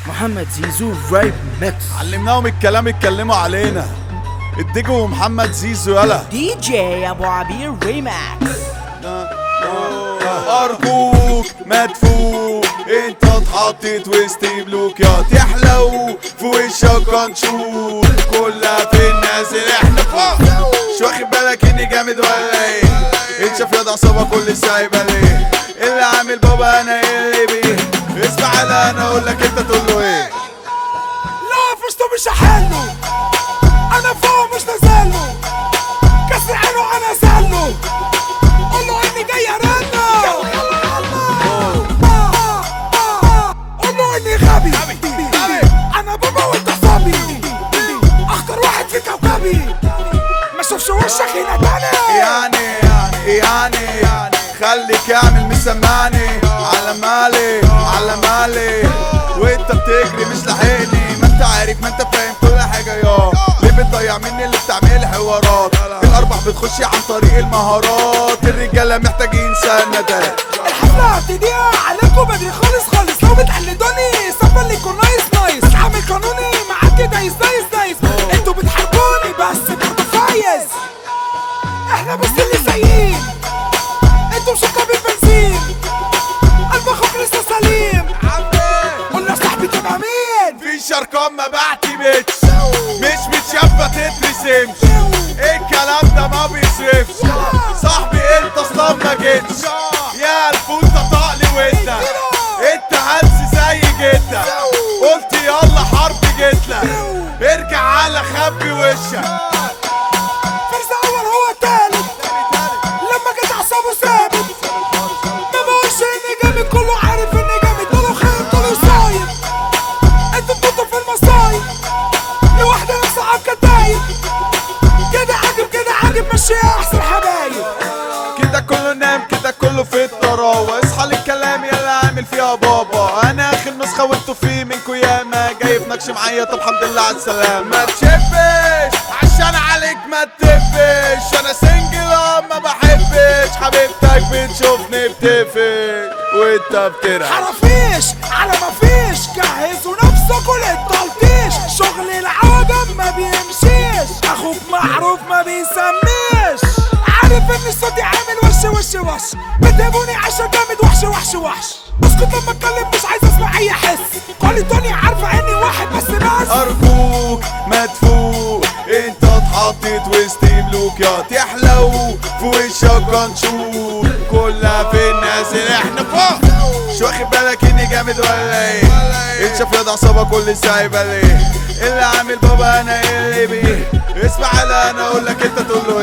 محمد زيزو رايب ميكس علمناهم الكلام اتكلموا علينا الدجو ومحمد زيزو يلا دي جي ابو عبير ريماكس ارجوك ما تفوق انت اتحطيت وسط ملوك يا تحلو في وشك هنشوف كلها في الناس اللي احنا فوق مش واخد بالك اني جامد ولا ايه انت شاف ياض عصابه كل سايبه ليه اللي عامل بابا انا اللي بيه اسمع انا انا اقول لك انت تقول له ايه لا فشته مش هحله انا فوق مش نازله كسر عينه انا سله قول له اني جاي ارنه قول له اني غبي انا بابا وانت صبي اخطر واحد في كوكبي ما اشوفش وشك هنا تاني يعني يعني يعني خليك اعمل مسمعني على مالي على مالي وانت بتجري مش لاحقني ما انت عارف ما انت فاهم كل حاجه يا ليه بتضيع مني اللي بتعمل حوارات الارباح بتخش عن طريق المهارات الرجاله محتاجين سندات الحفلة هتضيع عليكم بدري خالص خالص لو بتقلدوني سفر ليكوا نايس نايس بتعامل قانوني معاك دايس دايس دايس انتوا بتحاربوني بس برضه فايز احنا بس اللي سايقين انتوا مش بالبنزين قلب اخوك لسه سليم قول يا صاحبي تبقى مين في ارقام ما بعتمدش مش متشافه تترسمش الكلام ده ما بيصرفش صاحبي انت اصلا ما جيتش يا الفوطه طقلي وانت انت هلس زي جدا قلت يلا حرب جيتلك ارجع على خبي وشك فرز اول هو التالت لما جت اعصابه ثابت ما بقولش اني جامد كله عارف اني جامد طوله خير طوله صايم انتوا بتطوا في المصايب لوحدي انا صعب كدايب كده عاجب كده عاجب مشيها احسن حبايب كده كله نام كده كله في الطراوة اصحى للكلام يلا عامل فيها بابا انا اخر نسخة وانتوا في منكوا ياما جايب نكش معايا طب الحمد لله على السلامة ما تشبش عشان عليك ما تدبش انا سنجل اه ما بحبش حبيبتك بتشوفني بتفش وانت بترعش حرفيش على ما فيش جهزوا نفسكوا للتلطيش شغل العجم ما بيمشيش اخوك معروف ما بيسميش عارف ان صوتي عامل وش وش وش بتهبوني عشان جامد وحش وحش وحش اسكت لما اتكلم مش عايز اسمع اي حس كل الدنيا عارفه اني واحد بس بس ارجوك ما تفوق انت اتحطيت وسط ملوك يا تحلو في وشك هنشوف كلها في الناس اللي احنا فوق مش واخد بالك اني جامد ولا ايه انت شاف ياض عصابه كل سايبه ليه اللي عامل بابا انا اللي بيه اسمع على انا اقول لك انت تقول له